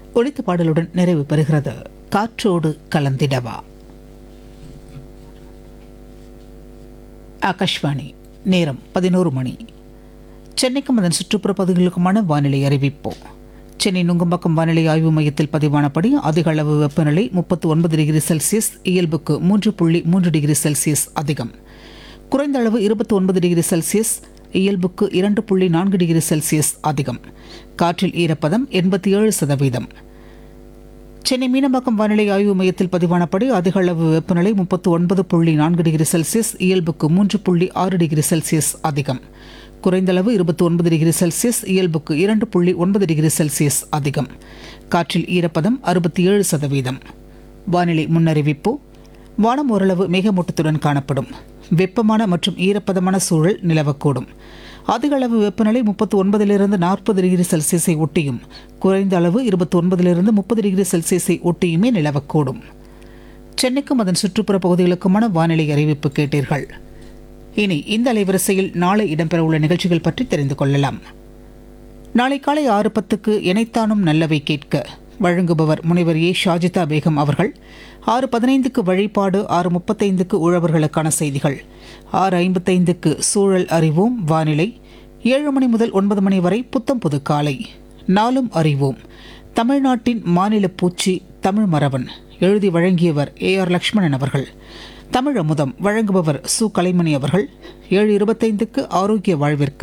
ஒளித்த பாடலுடன் நிறைவு பெறுகிறது காற்றோடு கலந்திடவா ஆகாஷ்வாணி நேரம் பதினோரு மணி சென்னைக்கும் அதன் சுற்றுப்புற பகுதிகளுக்குமான வானிலை அறிவிப்போம் சென்னை நுங்கம்பாக்கம் வானிலை ஆய்வு மையத்தில் பதிவானபடி அதிக அளவு வெப்பநிலை முப்பத்து ஒன்பது டிகிரி செல்சியஸ் இயல்புக்கு மூன்று புள்ளி மூன்று டிகிரி செல்சியஸ் அதிகம் குறைந்த அளவு இருபத்தி ஒன்பது டிகிரி செல்சியஸ் இயல்புக்கு இரண்டு புள்ளி நான்கு டிகிரி செல்சியஸ் அதிகம் காற்றில் ஈரப்பதம் எண்பத்தி ஏழு சதவீதம் சென்னை மீனம்பாக்கம் வானிலை ஆய்வு மையத்தில் பதிவானபடி அதிக அளவு வெப்பநிலை முப்பத்து ஒன்பது புள்ளி நான்கு டிகிரி செல்சியஸ் இயல்புக்கு மூன்று புள்ளி ஆறு டிகிரி செல்சியஸ் அதிகம் குறைந்த அளவு இருபத்தி ஒன்பது டிகிரி செல்சியஸ் இயல்புக்கு இரண்டு புள்ளி ஒன்பது டிகிரி செல்சியஸ் அதிகம் காற்றில் ஈரப்பதம் அறுபத்தி ஏழு சதவீதம் வானிலை முன்னறிவிப்பு வானம் ஓரளவு மேகமூட்டத்துடன் காணப்படும் வெப்பமான மற்றும் ஈரப்பதமான சூழல் நிலவக்கூடும் அதிக அளவு வெப்பநிலை முப்பத்தி ஒன்பதிலிருந்து நாற்பது டிகிரி செல்சியஸை ஒட்டியும் குறைந்த அளவு இருபத்தி ஒன்பதிலிருந்து முப்பது டிகிரி செல்சியஸை ஒட்டியுமே நிலவக்கூடும் சென்னைக்கும் அதன் சுற்றுப்புற பகுதிகளுக்குமான வானிலை அறிவிப்பு கேட்டீர்கள் இனி இந்த அலைவரிசையில் நாளை இடம்பெறவுள்ள நிகழ்ச்சிகள் பற்றி தெரிந்து கொள்ளலாம் நாளை காலை ஆறு பத்துக்கு இணைத்தானும் நல்லவை கேட்க வழங்குபவர் முனைவர் ஏ ஷாஜிதா பேகம் அவர்கள் ஆறு பதினைந்துக்கு வழிபாடு ஆறு முப்பத்தைந்துக்கு உழவர்களுக்கான செய்திகள் ஆறு ஐம்பத்தைந்துக்கு சூழல் அறிவோம் வானிலை ஏழு மணி முதல் ஒன்பது மணி வரை புத்தம் புது காலை நாளும் அறிவோம் தமிழ்நாட்டின் மாநில பூச்சி தமிழ் மரவன் எழுதி வழங்கியவர் ஏ ஆர் லக்ஷ்மணன் அவர்கள் தமிழ் அமுதம் வழங்குபவர் சு கலைமணி அவர்கள் ஏழு இருபத்தைந்துக்கு ஆரோக்கிய வாழ்விற்கு